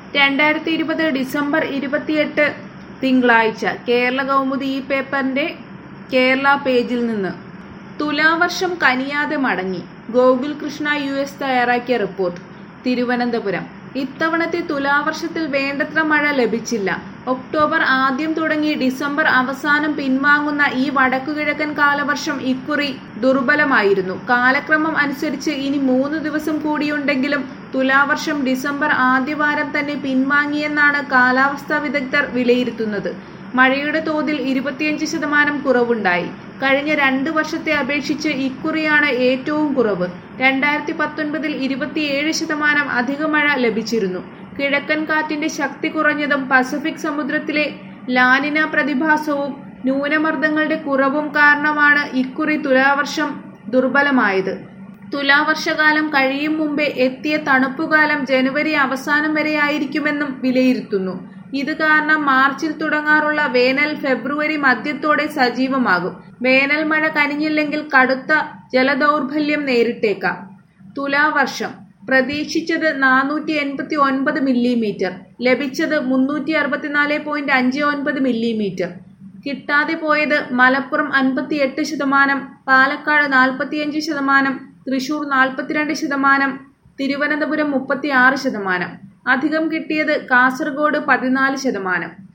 രണ്ടായിരത്തി ഇരുപത് ഡിസംബർ ഇരുപത്തിയെട്ട് തിങ്കളാഴ്ച കേരള കൗമുദി ഈ പേപ്പറിന്റെ കേരള പേജിൽ നിന്ന് തുലാവർഷം കനിയാതെ മടങ്ങി ഗോകുൽ കൃഷ്ണ യു എസ് തയ്യാറാക്കിയ റിപ്പോർട്ട് തിരുവനന്തപുരം ഇത്തവണത്തെ തുലാവർഷത്തിൽ വേണ്ടത്ര മഴ ലഭിച്ചില്ല ഒക്ടോബർ ആദ്യം തുടങ്ങി ഡിസംബർ അവസാനം പിൻവാങ്ങുന്ന ഈ വടക്കുകിഴക്കൻ കാലവർഷം ഇക്കുറി ദുർബലമായിരുന്നു കാലക്രമം അനുസരിച്ച് ഇനി മൂന്ന് ദിവസം കൂടിയുണ്ടെങ്കിലും തുലാവർഷം ഡിസംബർ ആദ്യവാരം തന്നെ പിൻവാങ്ങിയെന്നാണ് കാലാവസ്ഥാ വിദഗ്ധർ വിലയിരുത്തുന്നത് മഴയുടെ തോതിൽ ഇരുപത്തിയഞ്ച് ശതമാനം കുറവുണ്ടായി കഴിഞ്ഞ രണ്ട് വർഷത്തെ അപേക്ഷിച്ച് ഇക്കുറിയാണ് ഏറ്റവും കുറവ് രണ്ടായിരത്തി പത്തൊൻപതിൽ ഇരുപത്തിയേഴ് ശതമാനം അധിക മഴ ലഭിച്ചിരുന്നു കിഴക്കൻ കാറ്റിന്റെ ശക്തി കുറഞ്ഞതും പസഫിക് സമുദ്രത്തിലെ ലാനിന പ്രതിഭാസവും ന്യൂനമർദ്ദങ്ങളുടെ കുറവും കാരണമാണ് ഇക്കുറി തുലാവർഷം ദുർബലമായത് തുലാവർഷകാലം കഴിയും മുമ്പേ എത്തിയ തണുപ്പുകാലം ജനുവരി അവസാനം വരെയായിരിക്കുമെന്നും വിലയിരുത്തുന്നു ഇത് കാരണം മാർച്ചിൽ തുടങ്ങാറുള്ള വേനൽ ഫെബ്രുവരി മധ്യത്തോടെ സജീവമാകും വേനൽ മഴ കനിഞ്ഞില്ലെങ്കിൽ കടുത്ത ജലദൗർബല്യം നേരിട്ടേക്കാം തുലാവർഷം പ്രതീക്ഷിച്ചത് നാനൂറ്റി എൺപത്തി ഒൻപത് മില്ലിമീറ്റർ ലഭിച്ചത് മുന്നൂറ്റി അറുപത്തിനാല് പോയിന്റ് അഞ്ച് ഒൻപത് മില്ലിമീറ്റർ കിട്ടാതെ പോയത് മലപ്പുറം അൻപത്തി എട്ട് ശതമാനം പാലക്കാട് നാൽപ്പത്തിയഞ്ച് ശതമാനം തൃശൂർ നാൽപ്പത്തിരണ്ട് ശതമാനം തിരുവനന്തപുരം മുപ്പത്തി ആറ് ശതമാനം അധികം കിട്ടിയത് കാസർഗോഡ് പതിനാല് ശതമാനം